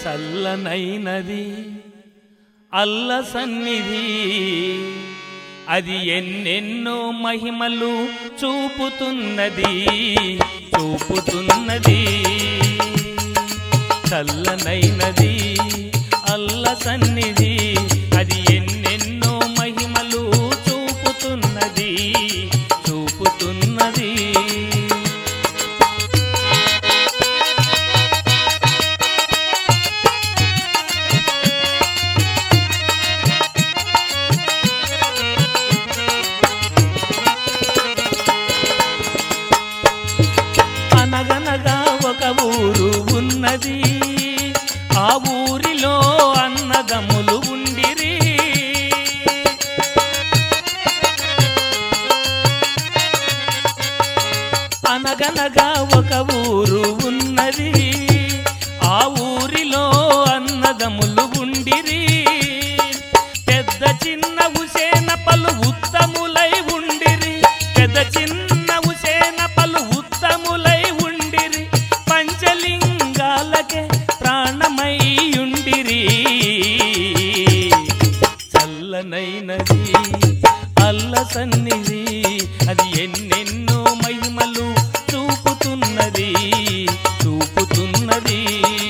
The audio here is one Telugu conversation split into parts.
చల్లనైనది అల్ల సన్నిధి అది ఎన్నెన్నో మహిమలు చూపుతున్నది చూపుతున్నది చల్లనైనది అల్ల సన్నిధి అది ఎన్నెన్నో మహిమలు చూపుతున్నది చూపుతున్నది అనగనగా ఒక ఊరు ఉన్నది ఆ ఊరిలో అన్నదమ్ములు ఉండిరి అనగనగా ఒక ఊరు ఉన్నది ఆ ఊరిలో అన్నదమ్ములు ఉండిరి పెద్ద చిన్న ఉసేన పలు ఉత్తములై ఉండిరి పెద్ద చిన్న ఉసేన పలు ఉత్తములై ఉండిరి పంచలింగాలకే ప్రాణమై ఉండిరి చల్లనైనది అల్ల సన్నిధి అది ఎన్నెన్నో మహిమలు చూపుతున్నది చూపుతున్నది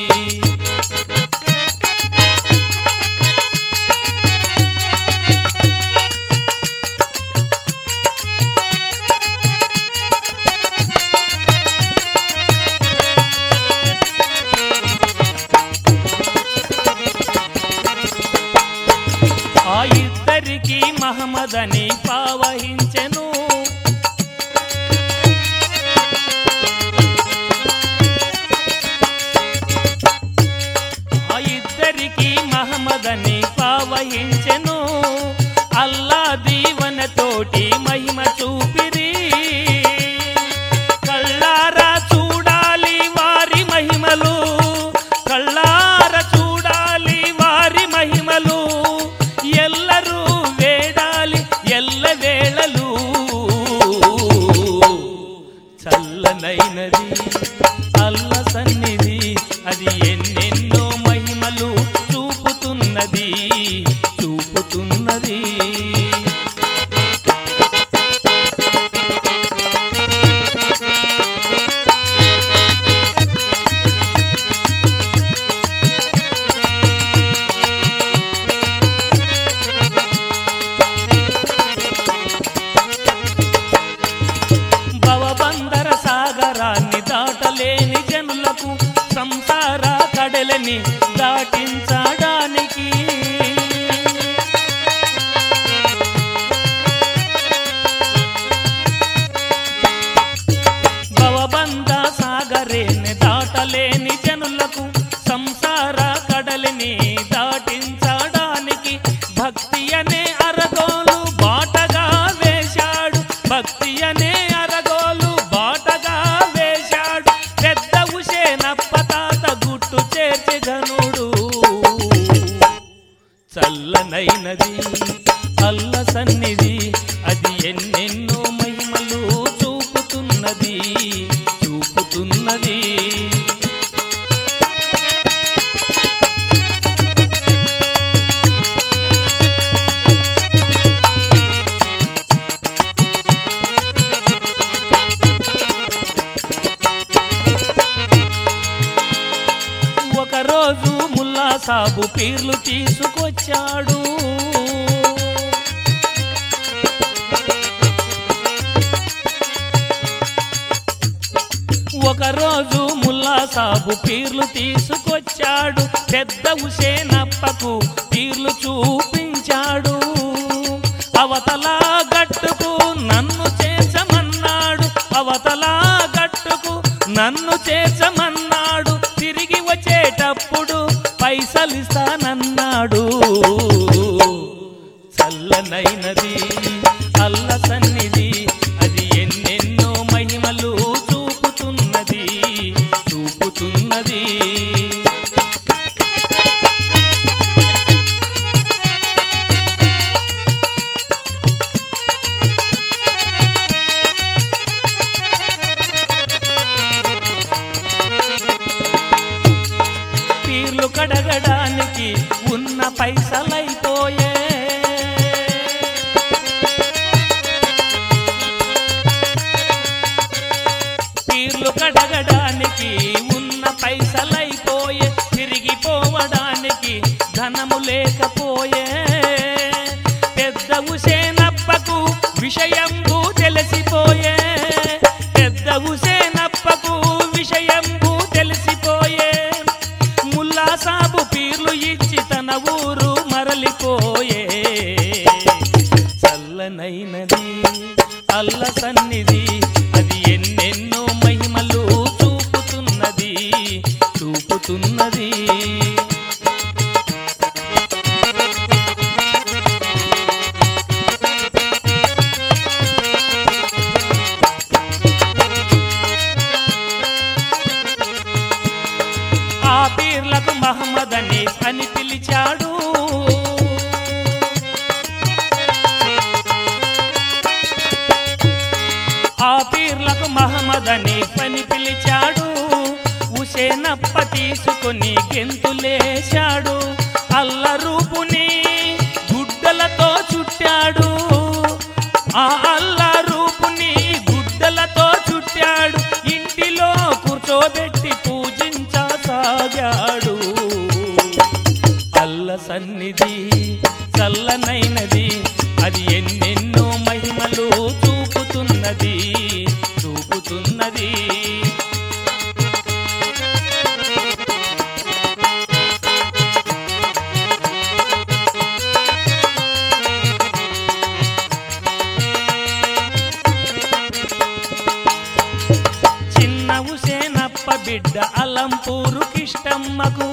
ఆ ఇద్దరికి మహమ్మదని పావహించెను ఆ ఇద్దరికి మహమ్మదని పావహించెను అల్లా దీవనతోటి మహిమ చూపిరి కళ్ళారా చూడాలి వారి మహిమలు కళ్ళార చూడాలి వారి మహిమలు ఎల్లరూ వేడాలి ఎల్ల వేళలు చల్లనైనది అల్ల సన్నిధి అది ఎన్నెన్నో మహిమలు చూపుతున్నది చూపుతున్నది భవబందర సాగరాన్ని దాటలేని జనులకు సంసార కడలని దాటించడానికి భవబంద సాగరేని దాటలేని జనులకు సంసార కడలిని దాటించడానికి భక్తి అనే అరగోలు బాటగా వేశాడు భక్తి అనే అరగోలు బాటగా వేశాడు పెద్ద ఉషేనప్ప తాత గుట్టు చేర్చి ఘనుడు చల్లనైనది అల్ల సన్నిధి అది ఎన్నెన్నో మహిమలు చూపుతున్నది చూపుతున్నది ఒకరోజు ముల్లా సాబు పీర్లు తీసుకొచ్చాడు ఒకరోజు ముల్లా సాబు పీర్లు తీసుకొచ్చాడు పెద్ద హుసేనప్పకు పీర్లు చూపించాడు అవతల గట్టుకు నన్ను చేర్చమన్నాడు అవతల గట్టుకు నన్ను చేర్చమన్నాడు తిరిగి వచ్చేటప్పుడు పైసలిస్తానన్నాడు చల్లనైనది అల్ల సన్నిధి అది ఎన్నెన్నో మహిమలు చూపుతున్నది చూపుతున్నది ఒక్కడగడానికి ఉన్న పైసలైపోయే తిరిగిపోవడానికి ధనము లేకపోయే పెద్ద ఉసేనప్పకు విషయంబు తెలిసిపోయే పెద్ద ఉసేనప్పకు విషయంబు తెలిసిపోయే ముల్లా సాబు పీర్లు ఇచ్చి తన ఊరు మరలిపోయే చల్లనైనది అల్ల సన్నిధి అది ఎన్నెన్నో మహిమలు చూపుతున్నది చూపుతున్నది ఆ పీర్లకు మహమ్మద్ అని అని పిలిచాడు ఆ పీర్లకు మహమ్మద్ అని పని పిలిచాడు ఉసేనప్ప తీసుకొని గెంతులేశాడు అల్ల రూపుని గుడ్డలతో చుట్టాడు ఆ అల్ల రూపుని గుడ్డలతో చుట్టాడు ఇంటిలో కూర్చోబెట్టి పూజించసాగాడు అల్ల సన్నిధి చల్లనైనది అది ఎన్నెన్నో మహిమలు చూపుతున్నది చూపుతున్నది చిన్న ఉసేనప్ప బిడ్డ అలంపూరు కిష్టమ్మకు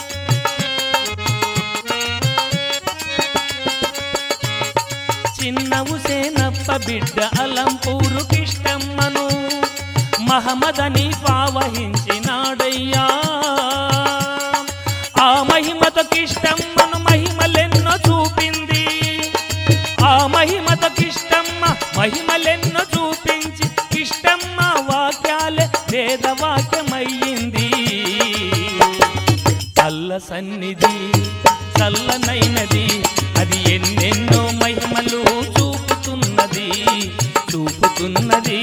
చిన్న ఉసేనప్ప బిడ్డ అలంపూరు కిష్టమ్మను మహమ్మదని పావహించినాడయ్యా ఆ మహిమతో కిష్టమ్మను మహిమలెన్నో చూపింది ఆ మహిమతో కిష్టమ్మ మహిమలెన్నో చూపించి కిష్టమ్మ వాక్యాలే వేదవాక్యమయ్యింది చల్ల సన్నిధి చల్లనైనది అది ఎన్నెన్నో మహిమలు చూపుతున్నది చూపుతున్నది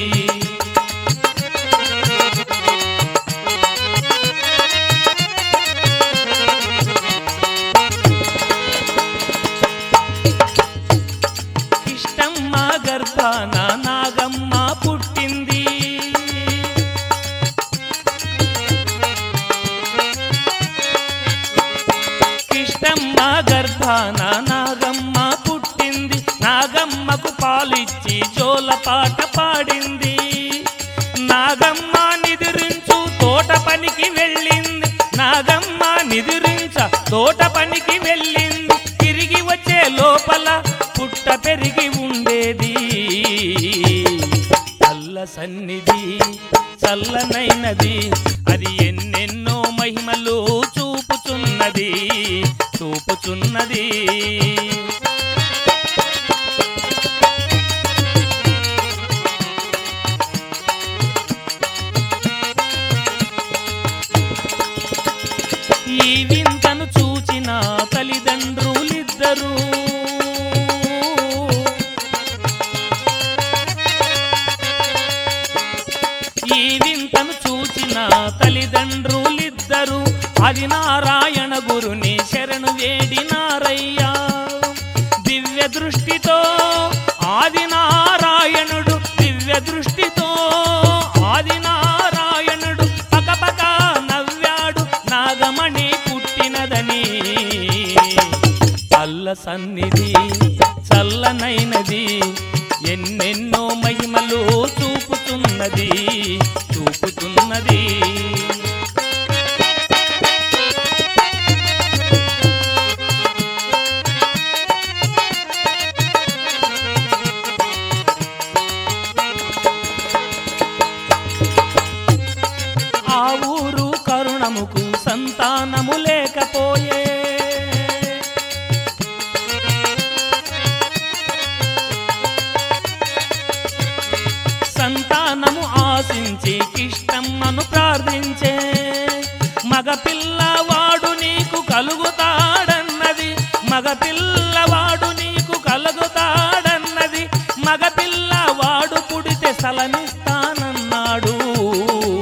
ఇష్టమ్మ గర్భాన నాగమ్మ పుట్టింది ఇష్టమ్మ గర్భాన నాగమ్మ పుట్టింది నాగమ్మకు పాలిచ్చి జోల పాట పాడింది నాగమ్మ నిదురించు తోట పనికి వెళ్ళింది నాగమ్మ నిదురించ తోట పనికి వెళ్ళింది తిరిగి వచ్చే లోపల పుట్ట పెరిగి ఉండేది చల్ల సన్నిధి చల్లనైనది అది ఎన్నెన్నో మహిమలు చూపుచున్నది చూపుచున్నది ఈ వింతను చూచిన తల్లిదండ్రులిద్దరూ ఈ వింతను చూచిన తల్లిదండ్రులిద్దరూ అది నారాయణ గురుని శరణు వేడినారయ్యా దివ్య దృష్టితో ఆది నారాయణుడు దివ్య దృష్టితో ఆది నారాయణుడు పకపక నవ్వాడు నాగమణి పుట్టినదని చల్ల సన్నిధి చల్లనైనది ఎన్నెన్నో మహిమలు చూపుతున్నది చూపుతున్నది ఆ ఊరు కరుణముకు సంతానము లేకపోయే సంతానము ఆశించి కిష్టమ్మను ప్రార్థించే మగ పిల్లవాడు నీకు కలుగుతాడన్నది మగ పిల్లవాడు నీకు కలుగుతాడన్నది మగ పిల్లవాడు పుడితే సలమిస్తానన్నాడు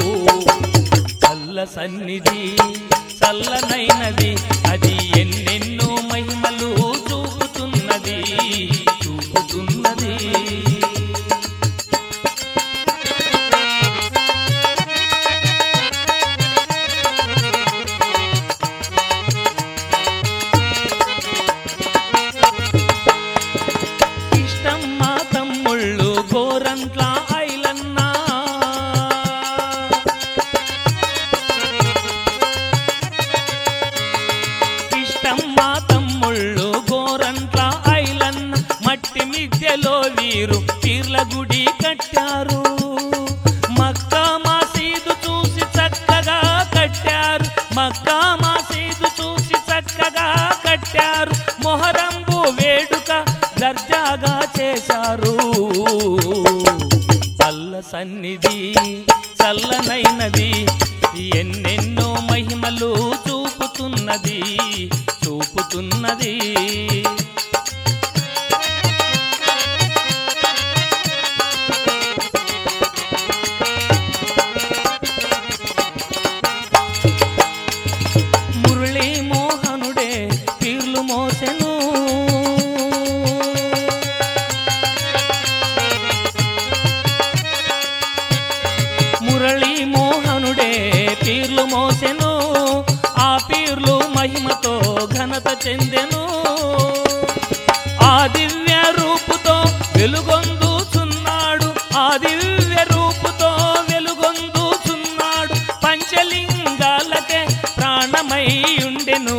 సన్నిధి చల్లనైనది అది ఎన్నెన్నో మహిమలు చూపుతున్నది చూపుతున్నది ఇష్టం మా తమ్ముళ్ళు గోరంట్ల ఐలన్నా ఇష్టం మా తమ్ముళ్ళు గోరంట్ల ఐలన్న మట్టి మిద్దెలో వీరు పీర్ల గుడి కట్టారు మక్కా మసీదు చూసి చక్కగా కట్టారు మక్కా మసీదు చూసి చక్కగా కట్టారు మొహరంబు వేడుక దర్జాగా చేశారు చల్ల సన్నిధి చల్లనైనది ఎన్నెన్నో మహిమలు చూపుతున్నది చూపుతున్నది మురళీ మోహనుడే పీర్లు మోసెను మురళీ మోహనుడే పీర్లు మోసెను ఆ పీర్లు మహిమతో ఘనత చెందెను ఆ దివ్య రూపుతో వెలుగొందుచున్నాడు ఆ దివ్య రూపుతో వెలుగొందుచున్నాడు పంచలింగాలకే ప్రాణమై ఉండెను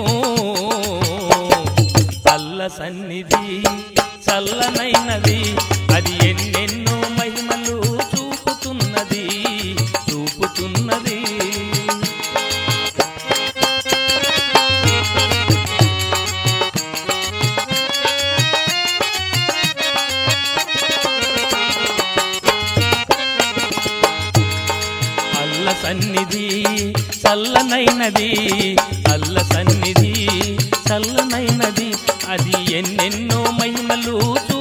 చల్ల సన్నిధి చల్లనైనది అది ఎన్నెన్నో మహిమలు చూపుతున్నది చూపుతున్నది అల్ల సన్నిధి చల్లనైనది అల్ల సన్నిధి చల్లనైనది అది ఎన్నెన్నో మహిమలు